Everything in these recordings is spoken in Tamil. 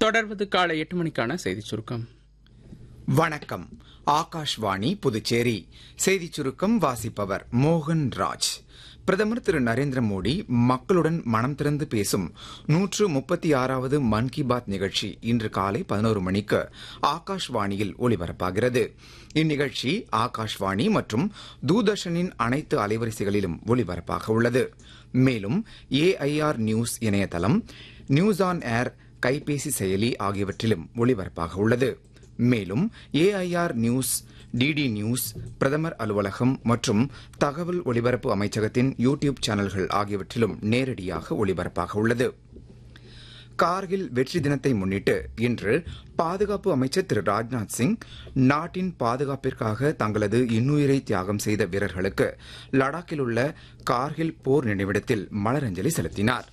தொடர்வது காலை எட்டு மணிக்கான செய்திச் சுருக்கம் வணக்கம் ஆகாஷ்வாணி புதுச்சேரி செய்திச் சுருக்கம் வாசிப்பவர் மோகன் ராஜ் பிரதமர் திரு நரேந்திர மோடி மக்களுடன் மனம் திறந்து பேசும் நூற்று முப்பத்தி ஆறாவது மன் கி பாத் நிகழ்ச்சி இன்று காலை பதினோரு மணிக்கு ஆகாஷ்வாணியில் ஒலிபரப்பாகிறது இந்நிகழ்ச்சி ஆகாஷ்வாணி மற்றும் தூர்தர்ஷனின் அனைத்து அலைவரிசைகளிலும் ஒலிபரப்பாக உள்ளது மேலும் ஏஐஆர் நியூஸ் இணையதளம் நியூஸ் ஆன் ஏர் கைபேசி செயலி ஆகியவற்றிலும் ஒளிபரப்பாக உள்ளது மேலும் ஏஐஆர் நியூஸ் டிடி நியூஸ் பிரதமர் அலுவலகம் மற்றும் தகவல் ஒலிபரப்பு அமைச்சகத்தின் யூ டியூப் சேனல்கள் ஆகியவற்றிலும் நேரடியாக ஒளிபரப்பாக உள்ளது கார்கில் வெற்றி தினத்தை முன்னிட்டு இன்று பாதுகாப்பு அமைச்சர் திரு ராஜ்நாத் சிங் நாட்டின் பாதுகாப்பிற்காக தங்களது இன்னுயிரை தியாகம் செய்த வீரர்களுக்கு லடாக்கில் உள்ள கார்கில் போர் நினைவிடத்தில் மலரஞ்சலி செலுத்தினார்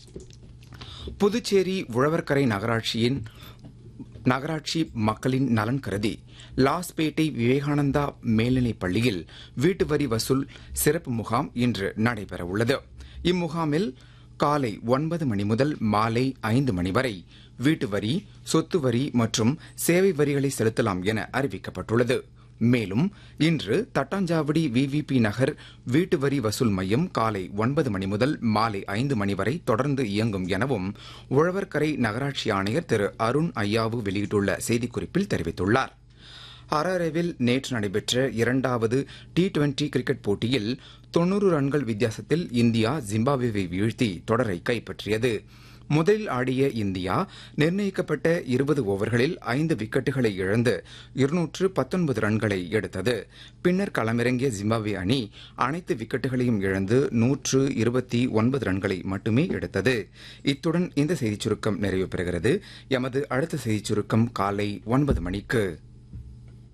புதுச்சேரி உழவர்கரை நகராட்சியின் நகராட்சி மக்களின் நலன் கருதி லாஸ்பேட்டை விவேகானந்தா மேல்நிலைப் பள்ளியில் வீட்டு வரி வசூல் சிறப்பு முகாம் இன்று நடைபெறவுள்ளது இம்முகாமில் காலை ஒன்பது மணி முதல் மாலை ஐந்து மணி வரை வீட்டு வரி சொத்து வரி மற்றும் சேவை வரிகளை செலுத்தலாம் என அறிவிக்கப்பட்டுள்ளது மேலும் இன்று தட்டாஞ்சாவடி விவிபி நகர் வீட்டு வரி வசூல் மையம் காலை ஒன்பது மணி முதல் மாலை ஐந்து மணி வரை தொடர்ந்து இயங்கும் எனவும் உழவர்கரை நகராட்சி ஆணையர் திரு அருண் ஐயாவு வெளியிட்டுள்ள செய்திக்குறிப்பில் தெரிவித்துள்ளார் ஹராரேவில் நேற்று நடைபெற்ற இரண்டாவது டி டுவெண்டி கிரிக்கெட் போட்டியில் தொன்னூறு ரன்கள் வித்தியாசத்தில் இந்தியா ஜிம்பாப்வேவை வீழ்த்தி தொடரை கைப்பற்றியது முதலில் ஆடிய இந்தியா நிர்ணயிக்கப்பட்ட இருபது ஓவர்களில் ஐந்து விக்கெட்டுகளை இழந்து இருநூற்று பத்தொன்பது ரன்களை எடுத்தது பின்னர் களமிறங்கிய ஜிம்பாப்வே அணி அனைத்து விக்கெட்டுகளையும் இழந்து நூற்று இருபத்தி ஒன்பது ரன்களை மட்டுமே எடுத்தது இத்துடன் இந்த செய்திச் சுருக்கம் நிறைவு பெறுகிறது எமது அடுத்த செய்திச் சுருக்கம் காலை ஒன்பது மணிக்கு